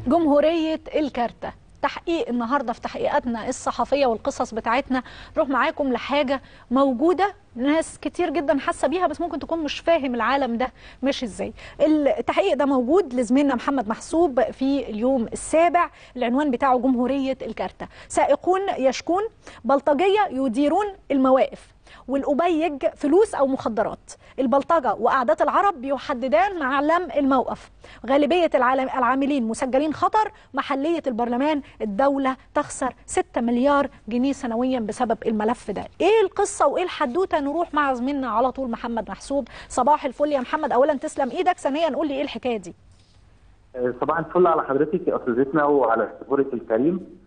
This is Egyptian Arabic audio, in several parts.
جمهورية الكارتة تحقيق النهارده في تحقيقاتنا الصحفيه والقصص بتاعتنا نروح معاكم لحاجه موجوده ناس كتير جدا حاسه بيها بس ممكن تكون مش فاهم العالم ده ماشي ازاي التحقيق ده موجود لزميلنا محمد محسوب في اليوم السابع العنوان بتاعه جمهوريه الكارتة سائقون يشكون بلطجيه يديرون المواقف والأبيج فلوس أو مخدرات البلطجة وقعدات العرب بيحددان معلم الموقف غالبية العالم العاملين مسجلين خطر محلية البرلمان الدولة تخسر 6 مليار جنيه سنويا بسبب الملف ده ايه القصة وايه الحدوتة نروح مع زميلنا على طول محمد محسوب صباح الفل يا محمد أولا تسلم ايدك ثانيا قول لي ايه الحكاية دي صباح الفل على حضرتك يا استاذتنا وعلى سفورة الكريم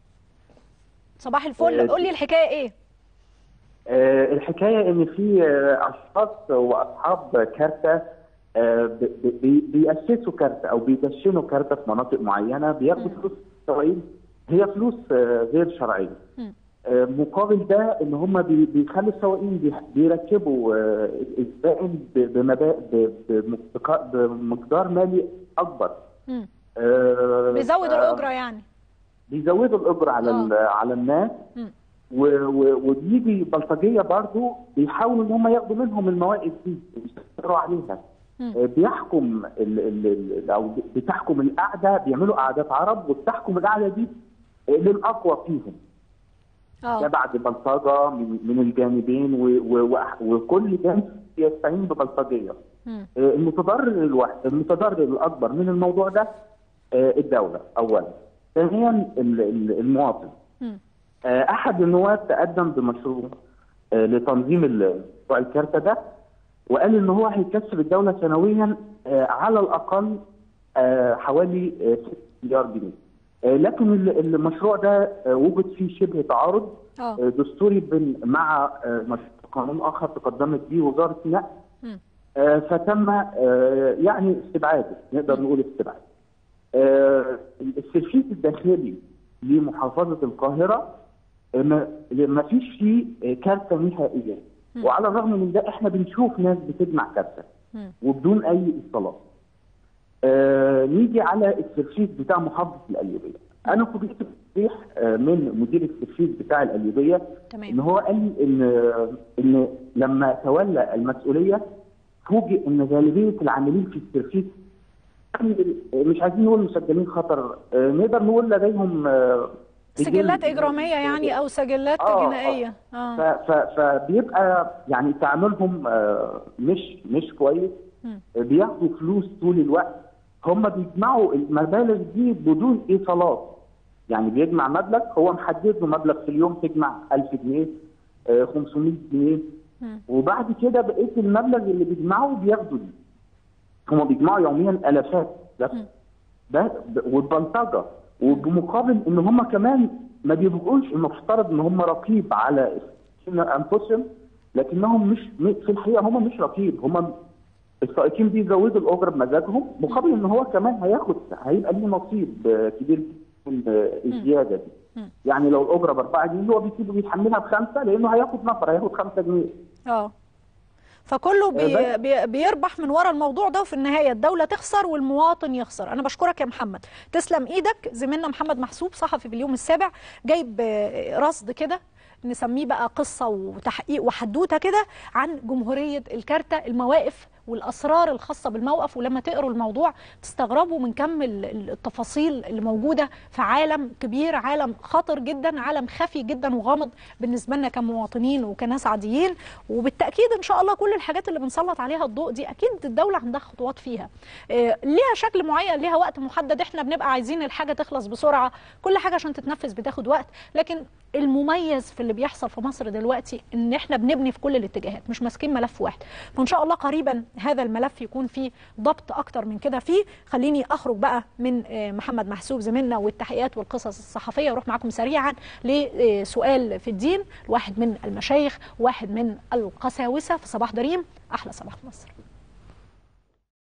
صباح الفل قول لي الحكاية ايه آه، الحكايه ان في آه، اشخاص واصحاب كارته آه، بي- بي- بيأسسوا كارته او بيدشنوا كارته في مناطق معينه بياخدوا فلوس سواقين هي فلوس آه، غير شرعيه. مم. آه، مقابل ده ان هم بي- بيخلوا السواقين بي- بيركبوا آه، الزبائن ب- بمبا- ب- بمقدار- بمقدار مالي اكبر. مم. آه، بيزود ف- الأجرة يعني بيزودوا الاجر على ال- على الناس مم. و- و- وبيجي بلطجيه برضو بيحاولوا ان هم ياخدوا منهم المواقف دي ويسيطروا عليها مم. آه، بيحكم ال ال ال او بتحكم القعده بيعملوا قعدات عرب وبتحكم القعده دي آه، للاقوى فيهم ده اه بعد بلطجه من, من الجانبين و- و- و- وكل جانب يستعين ببلطجيه مم. آه، المتضرر الواحد المتضرر الاكبر من الموضوع ده آه، الدوله اولا ثانيا ال- ال- المواطن مم. آه، احد النواب تقدم بمشروع آه، لتنظيم ال- بتوع الكارتة ده وقال ان هو هيكسب الدوله سنويا آه، على الاقل آه، حوالي آه، 6 مليار جنيه آه، لكن ال- المشروع ده آه، وجد فيه شبه تعارض اه آه، دستوري بين- مع آه، مشروع قانون اخر تقدمت به وزاره النقل مم. آه، فتم آه، يعني استبعاده نقدر نقول استبعاد آه، السيرفيس الداخلي لمحافظه القاهره آه، ما ما فيش فيه آه، كارته نهائيه مم. وعلى الرغم من ده احنا بنشوف ناس بتجمع كارته مم. وبدون اي اتصالات آه، نيجي على السيرفيس بتاع محافظه القليوبيه انا فوجئت بتصريح آه، من مدير السيرفيس بتاع القليوبيه ان تمام هو قال لي ان ان لما تولى المسؤوليه فوجئ ان غالبيه العاملين في السيرفيس مش عايزين نقول مسجلين خطر آه، نقدر نقول لديهم آه، سجلات رجال- إجرامية يعني أو سجلات آه، آه. جنائية ف- اه ف- فبيبقى يعني تعاملهم آه، مش مش كويس مم. بياخدوا فلوس طول الوقت هم بيجمعوا المبالغ دي بدون ايصالات يعني بيجمع مبلغ هو محدد له مبلغ في اليوم تجمع 1000 جنيه آه، 500 جنيه مم. وبعد كده بقيه المبلغ اللي بيجمعه بياخدوا دي هم بيجمعوا يوميا الافات ده مم. ده ب- والبلطجه وبمقابل ان هم كمان ما بيبقوش المفترض ان هم رقيب على انفسهم لكنهم مش م- في الحقيقه هم مش رقيب هم السائقين بيزودوا الاجره بمزاجهم مقابل ان هو كمان هياخد هيبقى ليه نصيب آه، كبير من آه، الزياده دي مم. يعني لو الاجره ب 4 جنيه هو بيسيبه بيتحملها بخمسه لانه هياخد نفر هياخد 5 جنيه اه فكله بي بس- بي بيربح من ورا الموضوع ده وفي النهايه الدوله تخسر والمواطن يخسر انا بشكرك يا محمد تسلم ايدك زميلنا محمد محسوب صحفي في اليوم السابع جايب آه، رصد كده نسميه بقى قصه وتحقيق وحدوته كده عن جمهوريه الكارتة المواقف والاسرار الخاصه بالموقف ولما تقروا الموضوع تستغربوا من كم ال- ال- التفاصيل اللي موجوده في عالم كبير عالم خطر جدا عالم خفي جدا وغامض بالنسبه لنا كمواطنين وكناس عاديين وبالتاكيد ان شاء الله كل الحاجات اللي بنسلط عليها الضوء دي اكيد الدوله عندها خطوات فيها آه، ليها شكل معين ليها وقت محدد احنا بنبقى عايزين الحاجه تخلص بسرعه كل حاجه عشان تتنفذ بتاخد وقت لكن المميز في اللي بيحصل في مصر دلوقتي ان احنا بنبني في كل الاتجاهات مش ماسكين ملف واحد فان شاء الله قريبا هذا الملف يكون فيه ضبط اكتر من كده فيه خليني اخرج بقى من آه، محمد محسوب زميلنا والتحقيقات والقصص الصحفيه واروح معاكم سريعا لسؤال في الدين واحد من المشايخ واحد من القساوسه في صباح دريم احلى صباح مصر